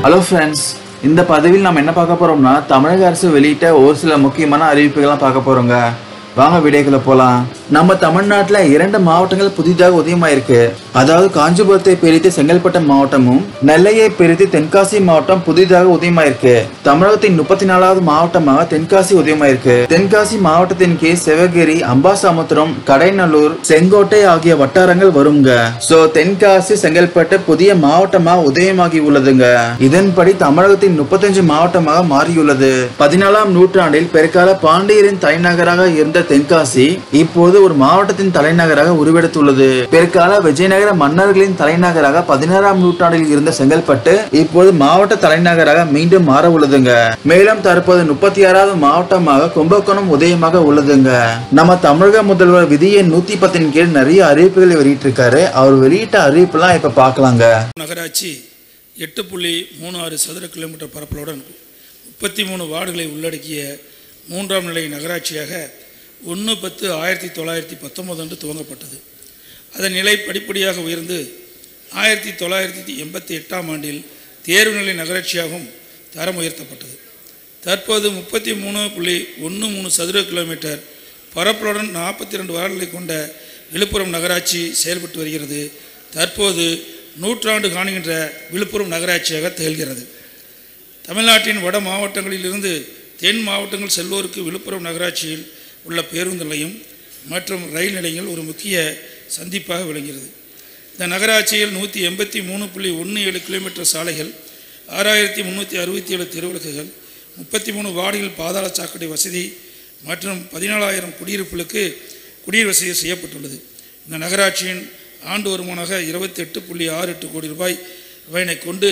hello friends இந்த பதவியில் நம்ம என்ன பார்க்க போறோம்னா தமிழக அரசு வெளியிட்ட ஒரு சில முக்கியமான அறிவிப்புகள்லாம் பார்க்க போறோங்க வாங்க வீடியோக்குள்ள போலாம் நம்ம தமிழ்நாட்டுல இரண்டு மாவட்டங்கள் புதிதாக உதயமாயிருக்கு அதாவது காஞ்சிபுரத்தை பிரித்து செங்கல்பட்டு மாவட்டமும் நெல்லையை பிரித்து தென்காசி மாவட்டம் புதிதாக உதயமாயிருக்கு தமிழகத்தின் முப்பத்தி நாலாவது மாவட்டமாக தென்காசி உதயமாயிருக்கு தென்காசி மாவட்டத்தின் கீழ் சிவகிரி அம்பாசமுத்திரம் கடைநல்லூர் செங்கோட்டை ஆகிய வட்டாரங்கள் வருங்க சோ தென்காசி செங்கல்பட்டு புதிய மாவட்டமாக உதயமாகி உள்ளதுங்க இதன்படி தமிழகத்தின் முப்பத்தஞ்சு மாவட்டமாக மாறியுள்ளது பதினாலாம் நூற்றாண்டில் பெருக்கால பாண்டியரின் தலைநகராக இருந்த தென்காசி இப்போது ஒரு மாவட்டத்தின் தலைநகராக உருவெடுத்துள்ளது பிற்கால விஜயநகர மன்னர்களின் தலைநகராக பதினாறாம் நூற்றாண்டில் இருந்த செங்கல்பட்டு இப்போது மாவட்ட தலைநகராக மீண்டும் மாற உள்ளதுங்க மேலும் தற்போது முப்பத்தி ஆறாவது மாவட்டமாக கும்பகோணம் உதயமாக உள்ளதுங்க நம்ம தமிழக முதல்வர் விதியை நூத்தி பத்தின் கீழ் நிறைய அறிவிப்புகளை வெளியிட்டிருக்காரு அவர் வெளியிட்ட அறிவிப்புலாம் இப்ப பார்க்கலாங்க நகராட்சி எட்டு புள்ளி மூணு ஆறு சதுர கிலோமீட்டர் பரப்பளவுடன் முப்பத்தி மூணு வார்டுகளை உள்ளடக்கிய மூன்றாம் நிலை நகராட்சியாக ஒன்று பத்து ஆயிரத்தி தொள்ளாயிரத்தி பத்தொன்பது அன்று துவங்கப்பட்டது அதன் நிலை படிப்படியாக உயர்ந்து ஆயிரத்தி தொள்ளாயிரத்தி எண்பத்தி எட்டாம் ஆண்டில் தேர்வு நிலை நகராட்சியாகவும் தரம் உயர்த்தப்பட்டது தற்போது முப்பத்தி மூணு புள்ளி ஒன்று மூணு சதுர கிலோமீட்டர் பரப்பளவுடன் நாற்பத்தி ரெண்டு வார்டுகளை கொண்ட விழுப்புரம் நகராட்சி செயல்பட்டு வருகிறது தற்போது நூற்றாண்டு காணுகின்ற விழுப்புரம் நகராட்சியாக திகழ்கிறது தமிழ்நாட்டின் வட மாவட்டங்களிலிருந்து தென் மாவட்டங்கள் செல்வோருக்கு விழுப்புரம் நகராட்சியில் உள்ள பேருந்து நிலையம் மற்றும் ரயில் நிலையங்கள் ஒரு முக்கிய சந்திப்பாக விளங்குகிறது இந்த நகராட்சியில் நூற்றி எண்பத்தி மூணு புள்ளி ஒன்று ஏழு கிலோமீட்டர் சாலைகள் ஆறாயிரத்தி முந்நூற்றி அறுபத்தி ஏழு தெருவிளக்குகள் முப்பத்தி மூணு வார்டுகள் பாதாள சாக்கடை வசதி மற்றும் பதினாலாயிரம் குடியிருப்புகளுக்கு குடிநீர் வசதி செய்யப்பட்டுள்ளது இந்த நகராட்சியின் ஆண்டு வருமானமாக இருபத்தி எட்டு புள்ளி ஆறு எட்டு கோடி ரூபாய் ரூபாயினை கொண்டு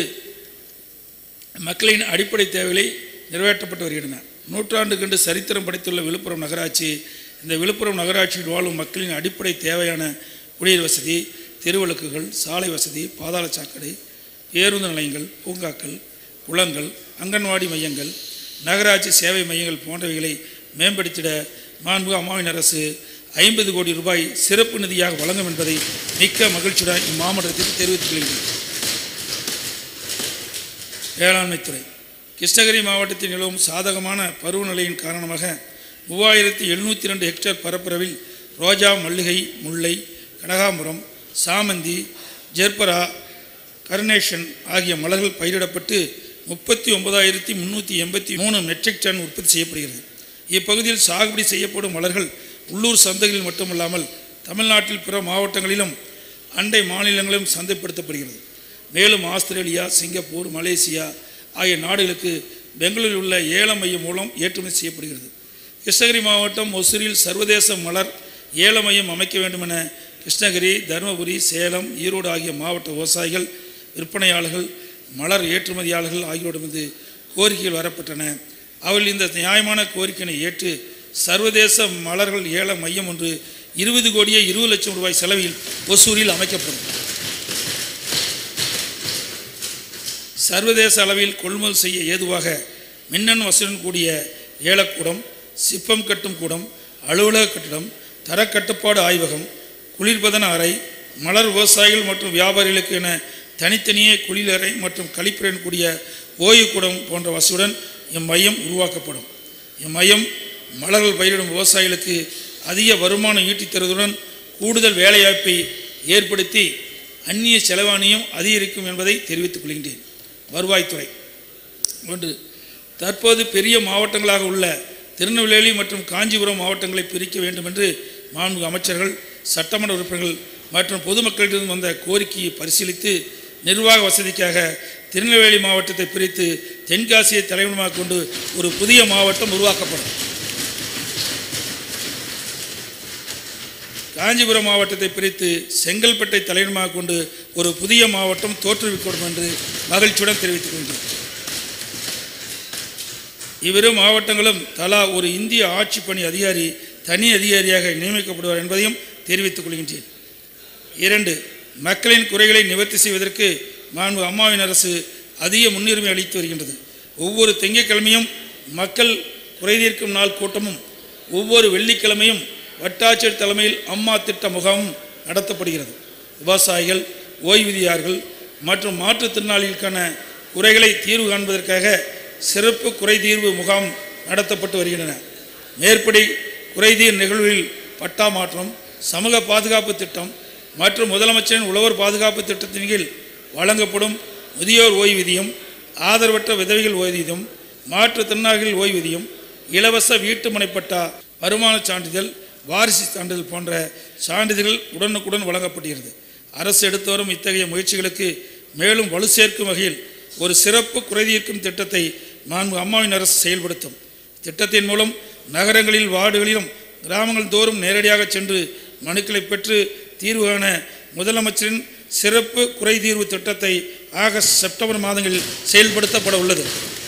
மக்களின் அடிப்படை தேவைகளை நிறைவேற்றப்பட்டு வருகின்றன நூற்றாண்டு கண்டு சரித்திரம் படைத்துள்ள விழுப்புரம் நகராட்சி இந்த விழுப்புரம் நகராட்சியில் வாழும் மக்களின் அடிப்படை தேவையான குடிநீர் வசதி தெருவிளக்குகள் சாலை வசதி பாதாள சாக்கடை பேருந்து நிலையங்கள் பூங்காக்கள் குளங்கள் அங்கன்வாடி மையங்கள் நகராட்சி சேவை மையங்கள் போன்றவைகளை மேம்படுத்திட மாண்பு அம்மாவின் அரசு ஐம்பது கோடி ரூபாய் சிறப்பு நிதியாக வழங்கும் என்பதை மிக்க மகிழ்ச்சியுடன் இம்மாவட்டத்தில் தெரிவித்துக் கொள்கிறேன் வேளாண்மைத்துறை கிருஷ்ணகிரி மாவட்டத்தில் நிலவும் சாதகமான பருவநிலையின் காரணமாக மூவாயிரத்தி எழுநூற்றி ரெண்டு ஹெக்டேர் பரப்பளவில் ரோஜா மல்லிகை முல்லை கனகாம்பரம் சாமந்தி ஜெர்பரா கருணேஷன் ஆகிய மலர்கள் பயிரிடப்பட்டு முப்பத்தி ஒன்பதாயிரத்தி முந்நூற்றி எண்பத்தி மூணு மெட்ரிக் டன் உற்பத்தி செய்யப்படுகிறது இப்பகுதியில் சாகுபடி செய்யப்படும் மலர்கள் உள்ளூர் சந்தைகளில் மட்டுமல்லாமல் தமிழ்நாட்டில் பிற மாவட்டங்களிலும் அண்டை மாநிலங்களிலும் சந்தைப்படுத்தப்படுகிறது மேலும் ஆஸ்திரேலியா சிங்கப்பூர் மலேசியா ஆகிய நாடுகளுக்கு பெங்களூரில் உள்ள ஏல மையம் மூலம் ஏற்றுமதி செய்யப்படுகிறது கிருஷ்ணகிரி மாவட்டம் ஒசூரில் சர்வதேச மலர் ஏல மையம் அமைக்க வேண்டும் என கிருஷ்ணகிரி தருமபுரி சேலம் ஈரோடு ஆகிய மாவட்ட விவசாயிகள் விற்பனையாளர்கள் மலர் ஏற்றுமதியாளர்கள் ஆகியோரிடமிருந்து கோரிக்கைகள் வரப்பட்டன அவர்கள் இந்த நியாயமான கோரிக்கையினை ஏற்று சர்வதேச மலர்கள் ஏல மையம் ஒன்று இருபது கோடியே இருபது லட்சம் ரூபாய் செலவில் ஒசூரில் அமைக்கப்படும் சர்வதேச அளவில் கொள்முதல் செய்ய ஏதுவாக மின்னணு வசதியுடன் கூடிய ஏலக்கூடம் சிப்பம் கட்டும் கூடம் அலுவலக கட்டிடம் தரக்கட்டுப்பாடு ஆய்வகம் குளிர்பதன அறை மலர் விவசாயிகள் மற்றும் வியாபாரிகளுக்கு என தனித்தனியே குளிரறை மற்றும் கழிப்புடன் கூடிய ஓய்வுக்கூடம் போன்ற வசதியுடன் இம்மையம் உருவாக்கப்படும் இம்மையம் மலர்கள் பயிரிடும் விவசாயிகளுக்கு அதிக வருமானம் ஈட்டித் தருவதுடன் கூடுதல் வேலைவாய்ப்பை ஏற்படுத்தி அந்நிய செலவாணியும் அதிகரிக்கும் என்பதை தெரிவித்துக் கொள்கின்றேன் வருவாய்த்துறை ஒன்று தற்போது பெரிய மாவட்டங்களாக உள்ள திருநெல்வேலி மற்றும் காஞ்சிபுரம் மாவட்டங்களை பிரிக்க வேண்டும் என்று மாண்பு அமைச்சர்கள் சட்டமன்ற உறுப்பினர்கள் மற்றும் பொதுமக்களிடம் வந்த கோரிக்கையை பரிசீலித்து நிர்வாக வசதிக்காக திருநெல்வேலி மாவட்டத்தை பிரித்து தென்காசியை தலைமையாக கொண்டு ஒரு புதிய மாவட்டம் உருவாக்கப்படும் காஞ்சிபுரம் மாவட்டத்தை பிரித்து செங்கல்பட்டை தலைமையாக கொண்டு ஒரு புதிய மாவட்டம் தோற்றுவிக்கப்படும் என்று மகிழ்ச்சியுடன் தெரிவித்துக் கொண்டேன் இவ்விரு மாவட்டங்களும் தலா ஒரு இந்திய ஆட்சி பணி அதிகாரி தனி அதிகாரியாக நியமிக்கப்படுவார் என்பதையும் தெரிவித்துக் கொள்கின்றேன் இரண்டு மக்களின் குறைகளை நிவர்த்தி செய்வதற்கு மாண்பு அம்மாவின் அரசு அதிக முன்னுரிமை அளித்து வருகின்றது ஒவ்வொரு திங்கட்கிழமையும் மக்கள் குறைதீர்க்கும் நாள் கூட்டமும் ஒவ்வொரு வெள்ளிக்கிழமையும் வட்டாட்சியர் தலைமையில் அம்மா திட்ட முகாமும் நடத்தப்படுகிறது விவசாயிகள் ஓய்வூதியார்கள் மற்றும் மாற்றுத்திறனாளிகளுக்கான குறைகளை தீர்வு காண்பதற்காக சிறப்பு குறைதீர்வு முகாம் நடத்தப்பட்டு வருகின்றன மேற்படி குறைதீர் நிகழ்வுகளில் பட்டா மாற்றம் சமூக பாதுகாப்பு திட்டம் மற்றும் முதலமைச்சரின் உழவர் பாதுகாப்பு திட்டத்தின் கீழ் வழங்கப்படும் முதியோர் ஓய்வூதியம் ஆதரவற்ற விதவைகள் ஓய்வூதியம் மாற்றுத்திறனாளிகள் ஓய்வூதியம் இலவச வீட்டு மனைப்பட்டா வருமானச் சான்றிதழ் வாரிசு சான்றிதழ் போன்ற சான்றிதழ்கள் உடனுக்குடன் வழங்கப்படுகிறது அரசு எடுத்து வரும் இத்தகைய முயற்சிகளுக்கு மேலும் வலு சேர்க்கும் வகையில் ஒரு சிறப்பு குறைதீர்க்கும் திட்டத்தை மாண்பு அம்மாவின் அரசு செயல்படுத்தும் திட்டத்தின் மூலம் நகரங்களில் வார்டுகளிலும் கிராமங்கள் தோறும் நேரடியாக சென்று மனுக்களை பெற்று தீர்வு காண முதலமைச்சரின் சிறப்பு குறைதீர்வு திட்டத்தை ஆகஸ்ட் செப்டம்பர் மாதங்களில் செயல்படுத்தப்பட உள்ளது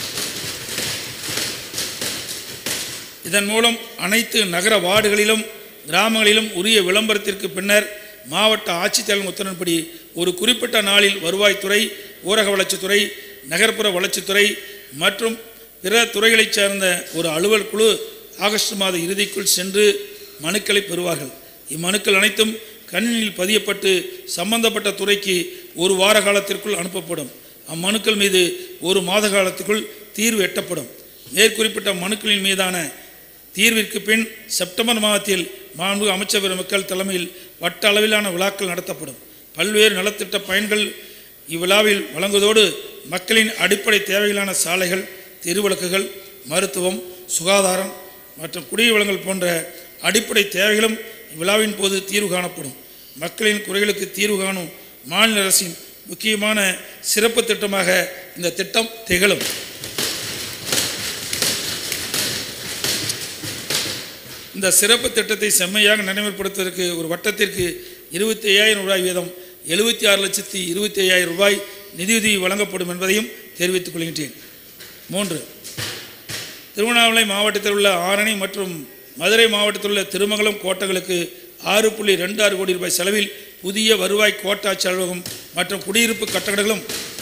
இதன் மூலம் அனைத்து நகர வார்டுகளிலும் கிராமங்களிலும் உரிய விளம்பரத்திற்கு பின்னர் மாவட்ட ஆட்சித்தலைவர் உத்தரவின்படி ஒரு குறிப்பிட்ட நாளில் வருவாய்த்துறை ஊரக வளர்ச்சித்துறை நகர்ப்புற வளர்ச்சித்துறை மற்றும் பிற துறைகளைச் சேர்ந்த ஒரு அலுவல் குழு ஆகஸ்ட் மாத இறுதிக்குள் சென்று மனுக்களை பெறுவார்கள் இம்மனுக்கள் அனைத்தும் கணினியில் பதியப்பட்டு சம்பந்தப்பட்ட துறைக்கு ஒரு வார காலத்திற்குள் அனுப்பப்படும் அம்மனுக்கள் மீது ஒரு மாத காலத்துக்குள் தீர்வு எட்டப்படும் மேற்குறிப்பிட்ட மனுக்களின் மீதான தீர்விற்கு பின் செப்டம்பர் மாதத்தில் மாண்பு அமைச்சர் பெருமக்கள் தலைமையில் வட்ட அளவிலான விழாக்கள் நடத்தப்படும் பல்வேறு நலத்திட்ட பயன்கள் இவ்விழாவில் வழங்குவதோடு மக்களின் அடிப்படை தேவைகளான சாலைகள் தெருவிளக்குகள் மருத்துவம் சுகாதாரம் மற்றும் குடிநீர் வளங்கள் போன்ற அடிப்படை தேவைகளும் இவ்விழாவின் போது தீர்வு காணப்படும் மக்களின் குறைகளுக்கு தீர்வு காணும் மாநில அரசின் முக்கியமான சிறப்பு திட்டமாக இந்த திட்டம் திகழும் இந்த சிறப்பு திட்டத்தை செம்மையாக நடைமுறைப்படுத்துவதற்கு ஒரு வட்டத்திற்கு இருபத்தி ஐயாயிரம் ரூபாய் வீதம் எழுபத்தி ஆறு லட்சத்தி இருபத்தி ஐயாயிரம் ரூபாய் நிதியுதவி வழங்கப்படும் என்பதையும் தெரிவித்துக் கொள்கின்றேன் மூன்று திருவண்ணாமலை மாவட்டத்தில் உள்ள ஆரணி மற்றும் மதுரை மாவட்டத்தில் உள்ள திருமங்கலம் கோட்டங்களுக்கு ஆறு புள்ளி ரெண்டு ஆறு கோடி ரூபாய் செலவில் புதிய வருவாய் கோட்டாட்சி அலுவலகம் மற்றும் குடியிருப்பு கட்டடங்களும்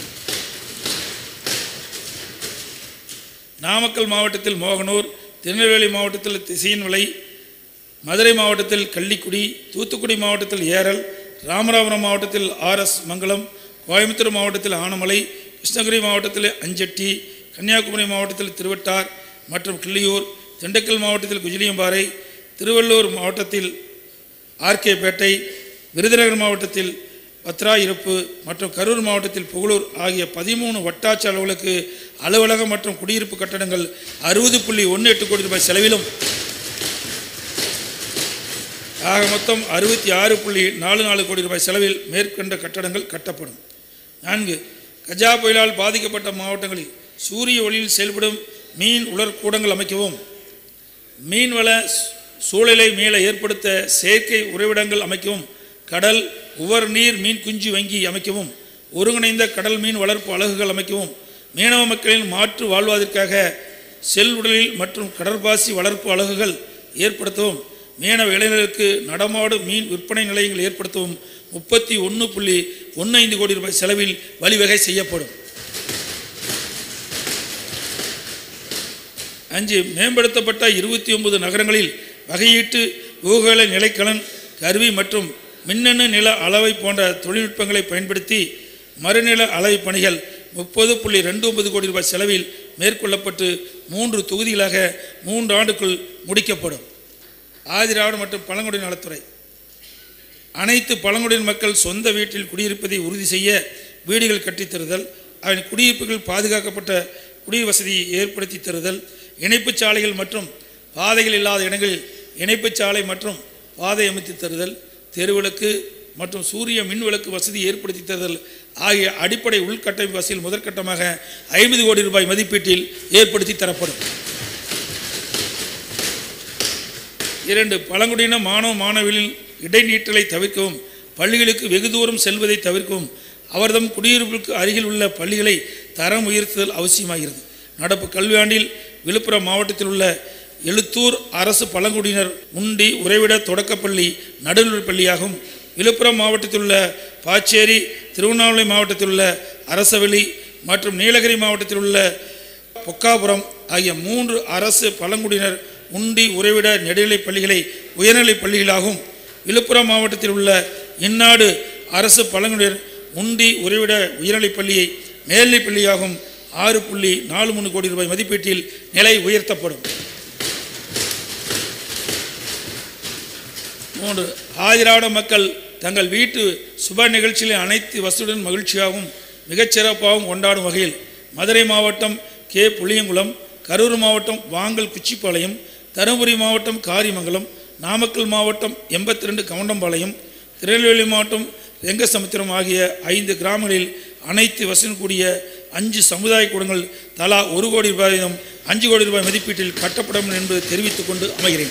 நாமக்கல் மாவட்டத்தில் மோகனூர் திருநெல்வேலி மாவட்டத்தில் திசையின்விளை மதுரை மாவட்டத்தில் கள்ளிக்குடி தூத்துக்குடி மாவட்டத்தில் ஏரல் ராமநாதபுரம் மாவட்டத்தில் ஆர்எஸ் மங்கலம் கோயம்புத்தூர் மாவட்டத்தில் ஆனமலை கிருஷ்ணகிரி மாவட்டத்தில் அஞ்சட்டி கன்னியாகுமரி மாவட்டத்தில் திருவட்டார் மற்றும் கிள்ளியூர் திண்டுக்கல் மாவட்டத்தில் குஜிலியம்பாறை திருவள்ளூர் மாவட்டத்தில் ஆர்கேபேட்டை விருதுநகர் மாவட்டத்தில் பத்ராயிருப்பு மற்றும் கரூர் மாவட்டத்தில் புகழூர் ஆகிய பதிமூணு வட்டாட்சி அலுவலுக்கு அலுவலகம் மற்றும் குடியிருப்பு கட்டடங்கள் அறுபது புள்ளி ஒன்று எட்டு கோடி ரூபாய் செலவிலும் ஆக மொத்தம் அறுபத்தி ஆறு புள்ளி நாலு நாலு கோடி ரூபாய் செலவில் மேற்கண்ட கட்டடங்கள் கட்டப்படும் நான்கு கஜா புயலால் பாதிக்கப்பட்ட மாவட்டங்களில் சூரிய ஒளியில் செயல்படும் மீன் உலர்கூடங்கள் அமைக்கவும் மீன்வள சூ- சூழலை மீள ஏற்படுத்த செயற்கை உறைவிடங்கள் அமைக்கவும் கடல் உவர் நீர் மீன் குஞ்சு வங்கி அமைக்கவும் ஒருங்கிணைந்த கடல் மீன் வளர்ப்பு அலகுகள் அமைக்கவும் மீனவ மக்களின் மாற்று வாழ்வாதிற்காக செல் உடலில் மற்றும் கடற்பாசி வளர்ப்பு அலகுகள் ஏற்படுத்தவும் மீனவ இளைஞர்களுக்கு நடமாடும் மீன் விற்பனை நிலையங்கள் ஏற்படுத்தவும் முப்பத்தி ஒன்று புள்ளி ஒன்று ஐந்து கோடி ரூபாய் செலவில் வழிவகை செய்யப்படும் அஞ்சு மேம்படுத்தப்பட்ட இருபத்தி ஒன்பது நகரங்களில் வகையீட்டு பூகோள நிலைக்கலன் கருவி மற்றும் மின்னணு நில அளவை போன்ற தொழில்நுட்பங்களை பயன்படுத்தி மறுநில அளவை பணிகள் முப்பது புள்ளி ரெண்டு ஒன்பது கோடி ரூபாய் செலவில் மேற்கொள்ளப்பட்டு மூன்று தொகுதிகளாக மூன்று ஆண்டுக்குள் முடிக்கப்படும் ஆதிராவிட மற்றும் பழங்குடி நலத்துறை அனைத்து பழங்குடியின மக்கள் சொந்த வீட்டில் குடியிருப்பதை உறுதி செய்ய வீடுகள் கட்டித் தருதல் அதன் குடியிருப்புகள் பாதுகாக்கப்பட்ட குடிநீர் வசதியை ஏற்படுத்தி தருதல் இணைப்புச் சாலைகள் மற்றும் பாதைகள் இல்லாத இடங்களில் இணைப்புச் சாலை மற்றும் பாதை அமைத்து தருதல் தெருவிளக்கு மற்றும் சூரிய மின் விளக்கு வசதி ஏற்படுத்தி தருதல் ஆகிய அடிப்படை உள்கட்டமைப்பு வசதியில் முதற்கட்டமாக ஐம்பது கோடி ரூபாய் மதிப்பீட்டில் ஏற்படுத்தி தரப்படும் இரண்டு பழங்குடியின மாணவ மாணவிகளின் இடைநீட்டலை தவிர்க்கவும் பள்ளிகளுக்கு வெகு தூரம் செல்வதை தவிர்க்கவும் அவர்தம் குடியிருப்புக்கு அருகில் உள்ள பள்ளிகளை தரம் உயர்த்துதல் அவசியமாகிறது நடப்பு கல்வியாண்டில் விழுப்புரம் மாவட்டத்தில் உள்ள எழுத்தூர் அரசு பழங்குடியினர் உண்டி உறைவிட தொடக்கப்பள்ளி நடுநிலைப் பள்ளியாகும் விழுப்புரம் மாவட்டத்தில் உள்ள பாச்சேரி திருவண்ணாமலை மாவட்டத்தில் உள்ள அரசவெளி மற்றும் நீலகிரி மாவட்டத்தில் உள்ள பொக்காபுரம் ஆகிய மூன்று அரசு பழங்குடியினர் உண்டி உறைவிட நெடுநிலைப் பள்ளிகளை உயர்நிலைப் பள்ளிகளாகும் விழுப்புரம் மாவட்டத்தில் உள்ள இந்நாடு அரசு பழங்குடியினர் உண்டி உறைவிட உயர்நிலைப் பள்ளியை மேல்நிலைப் பள்ளியாகும் ஆறு புள்ளி நாலு மூணு கோடி ரூபாய் மதிப்பீட்டில் நிலை உயர்த்தப்படும் மூன்று ஆதிராவிட மக்கள் தங்கள் வீட்டு சுப நிகழ்ச்சிகளில் அனைத்து வசதியுடன் மகிழ்ச்சியாகவும் மிகச்சிறப்பாகவும் கொண்டாடும் வகையில் மதுரை மாவட்டம் கே புளியங்குளம் கரூர் மாவட்டம் வாங்கல் குச்சிப்பாளையம் தருமபுரி மாவட்டம் காரிமங்கலம் நாமக்கல் மாவட்டம் எண்பத்தி ரெண்டு கவுண்டம்பாளையம் திருநெல்வேலி மாவட்டம் ரெங்கசமுத்திரம் ஆகிய ஐந்து கிராமங்களில் அனைத்து வசதியும் கூடிய அஞ்சு சமுதாய கூடங்கள் தலா ஒரு கோடி ரூபாய் வீதம் அஞ்சு கோடி ரூபாய் மதிப்பீட்டில் கட்டப்படும் என்று தெரிவித்துக் கொண்டு அமைகிறேன்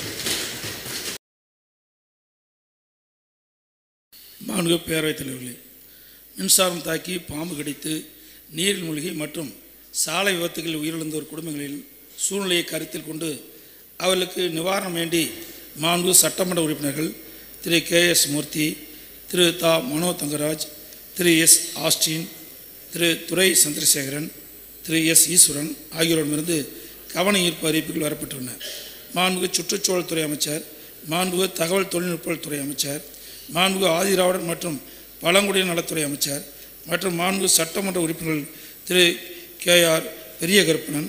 மாண்பு பேரவைத் தலைவர்களே மின்சாரம் தாக்கி பாம்பு கடித்து நீரில் மூழ்கி மற்றும் சாலை விபத்துகளில் உயிரிழந்தோர் குடும்பங்களின் சூழ்நிலையை கருத்தில் கொண்டு அவர்களுக்கு நிவாரணம் வேண்டி மாண்பு சட்டமன்ற உறுப்பினர்கள் திரு கே எஸ் மூர்த்தி திரு தா மனோ தங்கராஜ் திரு எஸ் ஆஸ்டின் திரு துரை சந்திரசேகரன் திரு எஸ் ஈஸ்வரன் ஆகியோரிடமிருந்து கவன ஈர்ப்பு அறிவிப்புகள் வரப்பட்டுள்ளன மாண்புகு சுற்றுச்சூழல் துறை அமைச்சர் மாண்புகு தகவல் தொழில்நுட்பத்துறை அமைச்சர் மாண்புகு ஆதிராவிடர் மற்றும் பழங்குடியின நலத்துறை அமைச்சர் மற்றும் மாண்பு சட்டமன்ற உறுப்பினர்கள் திரு கே ஆர் பெரிய கருப்பணன்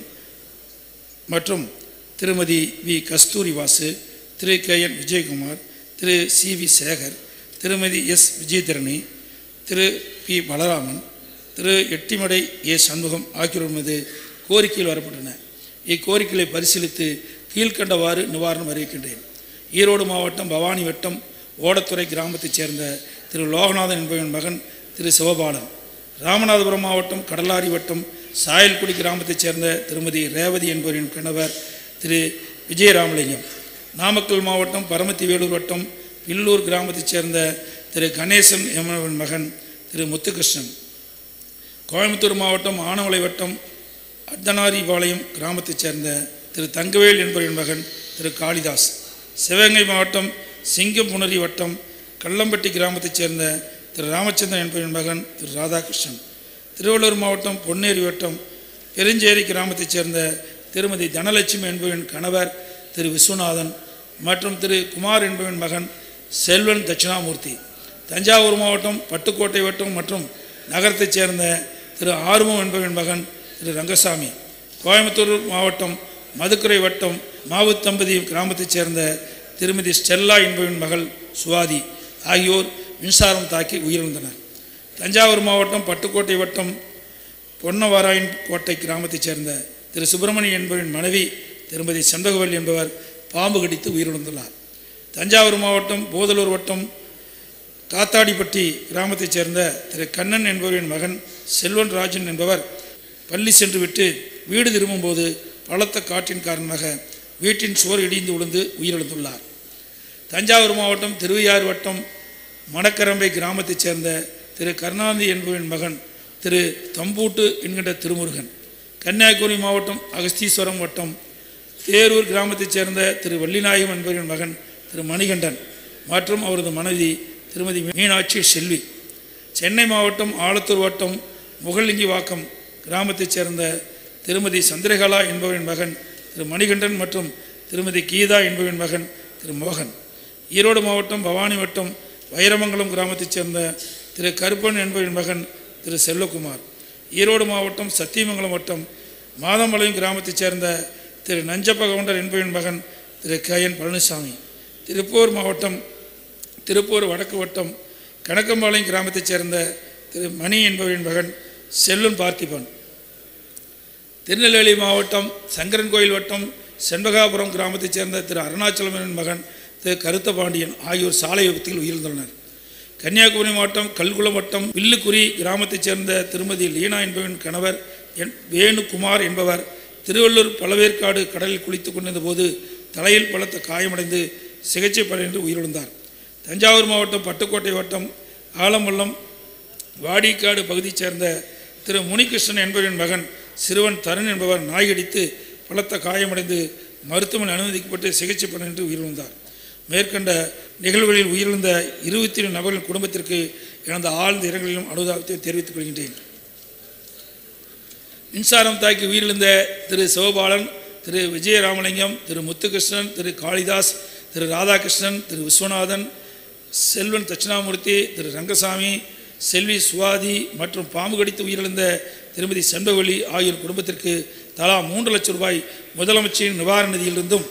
மற்றும் Thirumathi V Kasthuri Vasu Thiru K N Vijayakumar Thiru C V Sekar Thirumathi S Vijayadharani Thiru P Balaraman Thiru Ettimadai A Shanmugam ஆகியோர் மீது கோரிக்கைகள் வரப்பட்டன இக்கோரிக்கைகளை பரிசீலித்து கீழ்க்கண்டவாறு நிவாரணம் அறிவிக்கின்றேன் ஈரோடு மாவட்டம் பவானி வட்டம் ஓடத்துறை கிராமத்தைச் சேர்ந்த திரு லோகநாதன் என்பவன் மகன் திரு சிவபாலன் ராமநாதபுரம் மாவட்டம் கடலாரி வட்டம் சாயல்குடி கிராமத்தைச் சேர்ந்த திருமதி ரேவதி என்பவரின் கணவர் திரு விஜயராமலிங்கம் நாமக்கல் மாவட்டம் பரமத்தி வேலூர் வட்டம் வில்லூர் கிராமத்தைச் சேர்ந்த திரு கணேசன் என்பவன் மகன் திரு முத்துகிருஷ்ணன் கோயம்புத்தூர் மாவட்டம் ஆனமலை வட்டம் அர்த்தனாரிபாளையம் கிராமத்தைச் சேர்ந்த திரு தங்கவேல் என்பவரின் மகன் திரு காளிதாஸ் சிவகங்கை மாவட்டம் சிங்கம்புணரி வட்டம் கள்ளம்பட்டி கிராமத்தைச் சேர்ந்த திரு ராமச்சந்திரன் என்பவரின் மகன் திரு ராதாகிருஷ்ணன் திருவள்ளூர் மாவட்டம் பொன்னேரி வட்டம் பெருஞ்சேரி கிராமத்தைச் சேர்ந்த திருமதி தனலட்சுமி என்பவரின் கணவர் திரு விஸ்வநாதன் மற்றும் திரு குமார் என்பவரின் மகன் செல்வன் தட்சிணாமூர்த்தி தஞ்சாவூர் மாவட்டம் பட்டுக்கோட்டை வட்டம் மற்றும் நகரத்தைச் சேர்ந்த திரு ஆர்வம் என்பவரின் மகன் திரு ரங்கசாமி கோயம்புத்தூர் மாவட்டம் மதுக்கரை வட்டம் மாவுத்தம்பதி கிராமத்தைச் சேர்ந்த திருமதி ஸ்டெல்லா என்பவரின் மகள் சுவாதி ஆகியோர் மின்சாரம் தாக்கி உயிரிழந்தனர் தஞ்சாவூர் மாவட்டம் பட்டுக்கோட்டை வட்டம் பொன்னவாராயன் கோட்டை கிராமத்தைச் சேர்ந்த திரு சுப்பிரமணியன் என்பவரின் மனைவி திருமதி செண்பகவல்லி என்பவர் பாம்பு கடித்து உயிரிழந்துள்ளார் தஞ்சாவூர் மாவட்டம் போதலூர் வட்டம் காத்தாடிப்பட்டி கிராமத்தைச் சேர்ந்த திரு கண்ணன் என்பவரின் மகன் செல்வன் ராஜன் என்பவர் பள்ளி சென்று விட்டு வீடு திரும்பும்போது பலத்த காற்றின் காரணமாக வீட்டின் சுவர் இடிந்து விழுந்து உயிரிழந்துள்ளார் தஞ்சாவூர் மாவட்டம் திருவையாறு வட்டம் மணக்கரம்பை கிராமத்தைச் சேர்ந்த திரு கருணாநிதி என்பவரின் மகன் திரு தம்பூட்டு என்கின்ற திருமுருகன் கன்னியாகுமரி மாவட்டம் அகஸ்தீஸ்வரம் வட்டம் தேரூர் கிராமத்தைச் சேர்ந்த திரு வள்ளிநாயகம் என்பவரின் மகன் திரு மணிகண்டன் மற்றும் அவரது மனைவி திருமதி மீனாட்சி செல்வி சென்னை மாவட்டம் ஆலத்தூர் வட்டம் முகலிங்கிவாக்கம் கிராமத்தைச் சேர்ந்த திருமதி சந்திரகலா என்பவரின் மகன் திரு மணிகண்டன் மற்றும் திருமதி கீதா என்பவரின் மகன் திரு மோகன் ஈரோடு மாவட்டம் பவானி வட்டம் வைரமங்கலம் கிராமத்தைச் சேர்ந்த திரு கருப்பன் என்பவரின் மகன் திரு செல்வகுமார் ஈரோடு மாவட்டம் சத்தியமங்கலம் வட்டம் மாதம்பாளையம் கிராமத்தைச் சேர்ந்த திரு நஞ்சப்ப கவுண்டர் என்பவரின் மகன் திரு கே என் பழனிசாமி திருப்பூர் மாவட்டம் திருப்பூர் வடக்கு வட்டம் கணக்கம்பாளையம் கிராமத்தைச் சேர்ந்த திரு மணி என்பவரின் மகன் செல்வன் பார்த்திபன் திருநெல்வேலி மாவட்டம் சங்கரன் கோயில் வட்டம் செண்பகாபுரம் கிராமத்தைச் சேர்ந்த திரு அருணாச்சலமனின் மகன் திரு கருத்த பாண்டியன் ஆகியோர் சாலை விபத்தில் உயிரிழந்துள்ளனர் கன்னியாகுமரி மாவட்டம் கல்குளம் வட்டம் வில்லுக்குரி கிராமத்தைச் சேர்ந்த திருமதி லீனா என்பவரின் கணவர் என் வேணுகுமார் என்பவர் திருவள்ளூர் பழவேற்காடு கடலில் குளித்துக் கொண்டிருந்த போது தலையில் பலத்த காயமடைந்து சிகிச்சை பலனின்றி உயிரிழந்தார் தஞ்சாவூர் மாவட்டம் பட்டுக்கோட்டை வட்டம் ஆலம்பள்ளம் வாடிக்காடு பகுதியைச் சேர்ந்த திரு முனிகிருஷ்ணன் என்பவரின் மகன் சிறுவன் தருண் என்பவர் நாய்கடித்து பலத்த காயமடைந்து மருத்துவமனை அனுமதிக்கப்பட்டு சிகிச்சை பலனின்றி உயிரிழந்தார் மேற்கண்ட நிகழ்வுகளில் உயிரிழந்த இருபத்தி ஏழு நபர்களின் குடும்பத்திற்கு எனது ஆழ்ந்த இரங்கலிலும் அனுதாபத்தை தெரிவித்துக் கொள்கின்றேன் மின்சாரம் தாக்கி உயிரிழந்த திரு சிவபாலன் திரு விஜயராமலிங்கம் திரு முத்துகிருஷ்ணன் திரு காளிதாஸ் திரு ராதாகிருஷ்ணன் திரு விஸ்வநாதன் செல்வன் தட்சிணாமூர்த்தி திரு ரங்கசாமி செல்வி சுவாதி மற்றும் பாம்பு கடித்து உயிரிழந்த திருமதி செண்பவெளி ஆகியோர் குடும்பத்திற்கு தலா மூன்று லட்சம் ரூபாய் முதலமைச்சரின் நிவாரண நிதியிலிருந்தும்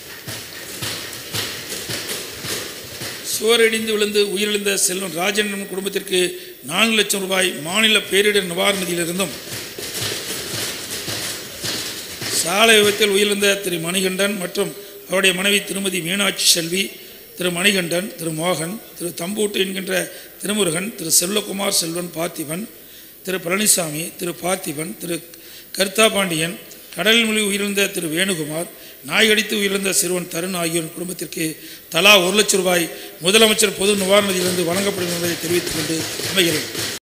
சுவரடிந்து விழுந்து உயிரிழந்த செல்வன் ராஜேந்திரன் குடும்பத்திற்கு நான்கு லட்சம் ரூபாய் மாநில பேரிடர் நிவாரண நிதியிலிருந்தும் சாலை விபத்தில் உயிரிழந்த திரு மணிகண்டன் மற்றும் அவருடைய மனைவி திருமதி மீனாட்சி செல்வி திரு மணிகண்டன் திரு மோகன் திரு தம்பூட்டு என்கின்ற திருமுருகன் திரு செல்வகுமார் செல்வன் பார்த்திபன் திரு பழனிசாமி திரு பார்த்திபன் திரு கர்த்தா பாண்டியன் கடலில் மொழி உயிரிழந்த திரு வேணுகுமார் நாய்கடித்து உயிரிழந்த சிறுவன் தருண் ஆகியோர் குடும்பத்திற்கு தலா ஒரு லட்சம் ரூபாய் முதலமைச்சர் பொது நிவாரண நிதியிலிருந்து வழங்கப்படும் என்பதை தெரிவித்துக் கொண்டு அமைகிறேன்